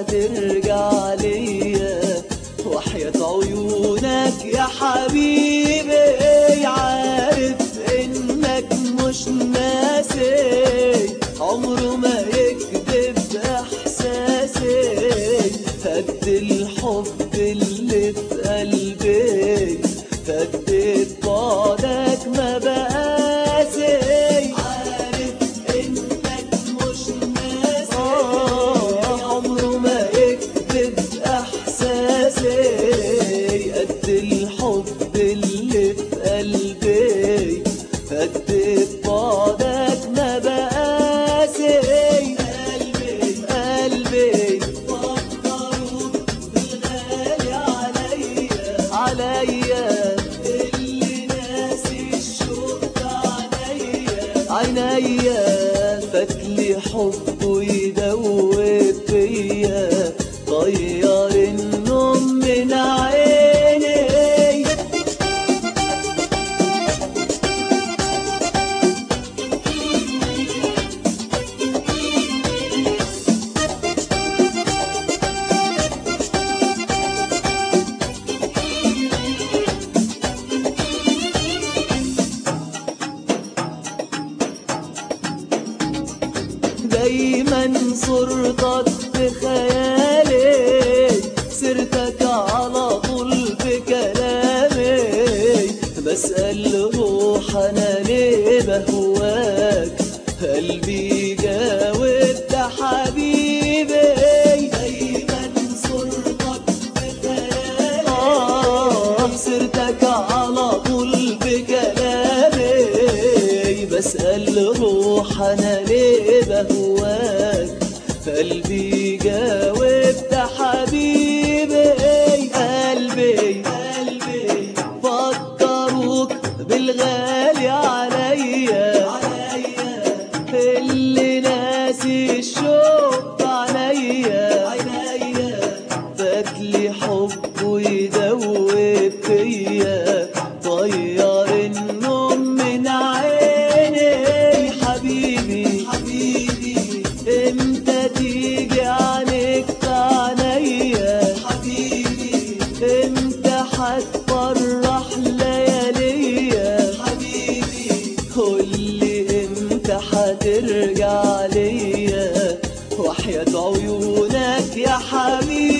هترجع ليا وحياة عيونك يا حبيبي عارف انك مش ناسي عمره ما يكذب احساسي قد الحب اللي في قلبي قد بعدك ما بقاسي عارف انك مش ناسي عمره ما يكذب احساسي قد الحب اللي في قلبي قد بعدك ما بقاسي قلبي قلبي فكروا بالغالي عليا عليا اللي ناسي الشوق عليا عينيا فاتلي حبه يدوب فيا طير النوم من عيني دايما صورتك في خيالي سيرتك على طول في كلامي بسأل روح انا ليه بهواك قلبي جاوب ده حبيبي دايما صورتك في خيالي آه سيرتك على طول في كلامي بسأل روح أنا ليه بهواك قلبي جاوب ده حبيبي قلبي قلبي فكروك بالغالي عليا عليا اللي ناسي الشوق عليا عينيا فاتلي حبه يدوب فيا طير النوم من عيني حبيبي حبيبي امتى تيجي عليك عينيا حبيبي امتى هتفرح لياليا حبيبي قولي امتى هترجع ليا وحياة عيونك يا حبيبي